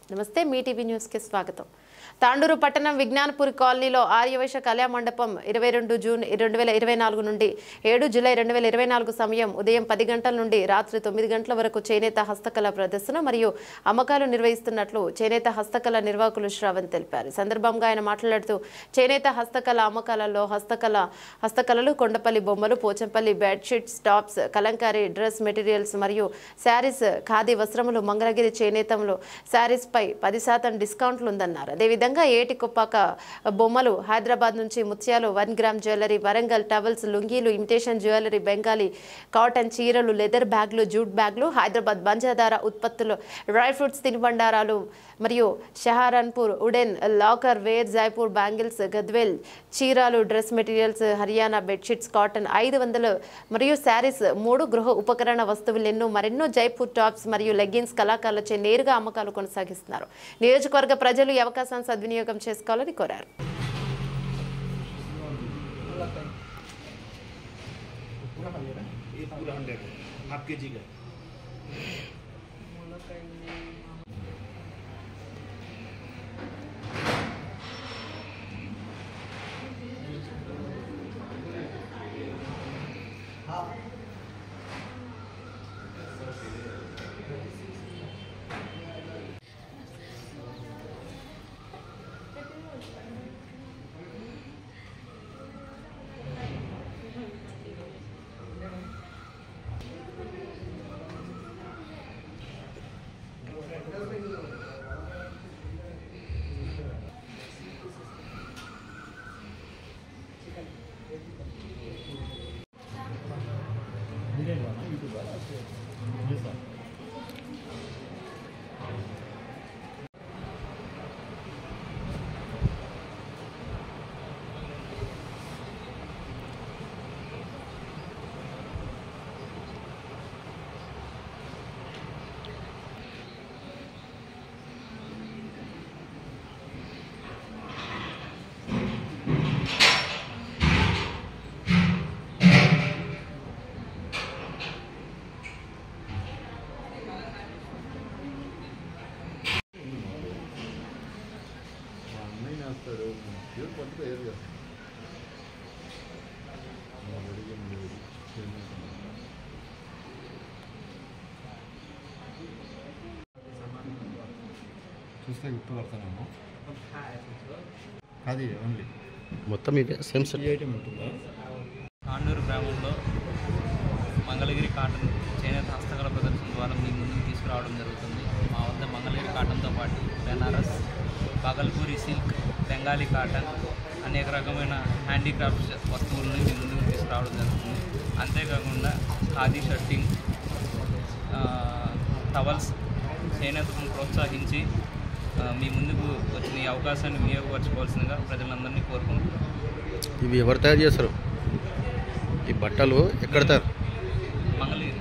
నమస్తే మీ టీవీ న్యూస్కి స్వాగతం తాండూరు పట్టణం విజ్ఞానపురి కాలనీలో ఆర్యవైశ్య కళ్యాణ మండపం ఇరవై రెండు జూన్ రెండు వేల ఇరవై నాలుగు నుండి ఏడు జూలై రెండు వేల ఇరవై నాలుగు సమయం ఉదయం పది గంటల నుండి రాత్రి తొమ్మిది గంటల వరకు చేనేత హస్తకళ ప్రదర్శన మరియు అమ్మకాలు నిర్వహిస్తున్నట్లు చేనేత హస్తకళ నిర్వాహకులు శ్రావణ్ తెలిపారు ఈ సందర్భంగా ఆయన మాట్లాడుతూ చేనేత హస్తకళ అమ్మకాలలో హస్తకళ హస్తకళలు కొండపల్లి బొమ్మలు Pochampally bedsheets tops Kalamkari dress materials మరియు శారీస్ ఖాదీ వస్త్రములు మంగళగిరి చేనేతంలో శారీస్ పై పది శాతం డిస్కౌంట్లు ఉందన్నారు అదేవిధంగా ఏటి కుప్పాక బొమ్మలు హైదరాబాద్ నుంచి ముత్యాలు one gram jewellery Warangal towels లుంగీలు ఇమిటేషన్ జ్యువెలరీ బెంగాలీ కాటన్ చీరలు లెదర్ బ్యాగ్లు జూట్ బ్యాగ్లు హైదరాబాద్ బంజాదార ఉత్పత్తులు డ్రై ఫ్రూట్స్ తినుబండారాలు మరియు Saharanpur wooden lacquer ware Jaipur bangles Gadwal చీరాలు dress materials Haryana bedsheets cotton ఐదు వందలు మరియు శారీస్ మూడు గృహ ఉపకరణ వస్తువులు ఎన్నో మరెన్నో జైపూర్ టాప్స్ మరియు లెగ్గిన్స్ కళాకారులచే నేరుగా అమ్మకాలు కొనసాగిస్తున్నారు నియోజకవర్గ ప్రజలు ఈ అవకాశాన్ని సద్వినియోగం చేసుకోవాలని కోరారు ये पूरा हंड्रेड हाफ के जी का అన్నయ్య వేస్తాడు పేరు పట్టుకో ఏది కదా అడిగింది చూస్తే గుర్తుపడతానేమో అది ఓన్లీ మొత్తం ఇదే సేమ్ సెట్ ఈ ఐటమ్ ఉంటుందా తాండూరు గ్రామంలో మంగళగిరి కాటన్ చేనేత హస్తకళ ప్రదర్శన ద్వారా మీ ముందుకు తీసుకురావడం జరుగుతుంది మా వద్ద మంగళగిరి కాటన్తో పాటు బెనారస్ పగల్పూరి సిల్క్ బెంగాలీ కాటన్ అనేక రకమైన హ్యాండీక్రాఫ్ట్స్ వస్తువులను మీ ముందుకు తీసుకురావడం జరుగుతుంది అంతేకాకుండా ఖాదీ షర్టింగ్ ఆ, టవల్స్ చేనేతను ప్రోత్సహించి ఆ, మీ ముందుకు వచ్చిన ఈ అవకాశాన్ని వినియోగపరచుకోవాల్సిందిగా ప్రజలందరినీ కోరుకుంటున్నాను ఇవి ఎవరు తయారు చేస్తారు ఈ బట్టలు ఎక్కడ తయారు మంగళగిరి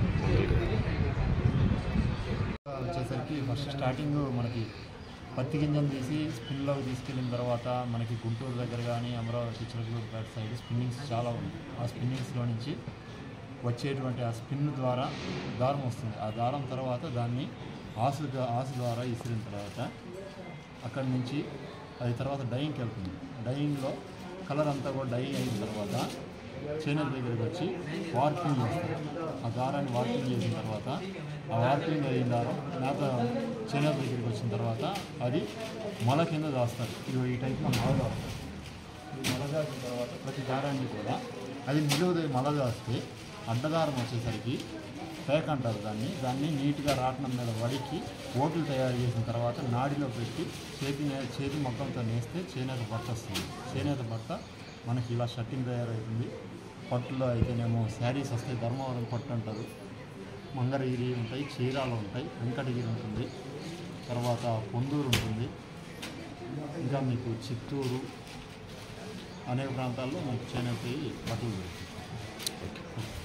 వచ్చేసరికి ఫస్ట్ స్టార్టింగ్ మనకి పత్తి గింజలు తీసి స్పిన్లోకి తీసుకెళ్ళిన తర్వాత మనకి గుంటూరు దగ్గర కానీ అమరావతి చిలకలూరుపేట సైడ్ స్పిన్నింగ్స్ చాలా ఉంది ఆ స్పిన్నింగ్స్లో నుంచి వచ్చేటువంటి ఆ స్పిన్ ద్వారా దారం వస్తుంది ఆ దారం తర్వాత దాన్ని ఆసు ఆసు ద్వారా ఇసిరిన తర్వాత అక్కడి నుంచి అది తర్వాత డైయింగ్కి వెళ్తుంది డైయింగ్లో కలర్ అంతా కూడా డై అయిన తర్వాత చేనేత దగ్గరికి వచ్చి వార్పింగ్ చేస్తారు ఆ దారాన్ని వార్పింగ్ చేసిన తర్వాత ఆ వార్పింగ్ అయిన దారం నేత చేనేత దగ్గరికి వచ్చిన తర్వాత అది మొల కింద దాస్తారు ఇది ఈ టైప్లో మొల దాస్తారు ఈ మొల దాచిన తర్వాత ప్రతి దారాన్ని కూడా అది నిలువ మొల దాస్తే అడ్డదారం వచ్చేసరికి పేక అంటారు దాన్ని దాన్ని నీట్గా రాట్నం మీద వడికి ఓట్లు తయారు చేసిన తర్వాత నాడిలో పెట్టి చేతి నే- చేతి మొత్తంతో నేస్తే చేనేత బట్ట వస్తుంది చేనేత బట్ట మనకి ఇలా షర్టింగ్ తయారవుతుంది పట్టులో అయితేనేమో శారీస్ వస్తాయి ధర్మవరం పట్టు అంటారు మంగళగిరి ఉంటాయి చీరాలు ఉంటాయి వెంకటగిరి ఉంటుంది తర్వాత పొందూరు ఉంటుంది ఇంకా మీకు చిత్తూరు అనేక ప్రాంతాల్లో మీకు చేనేత బట్టలు దొరుకుతాయి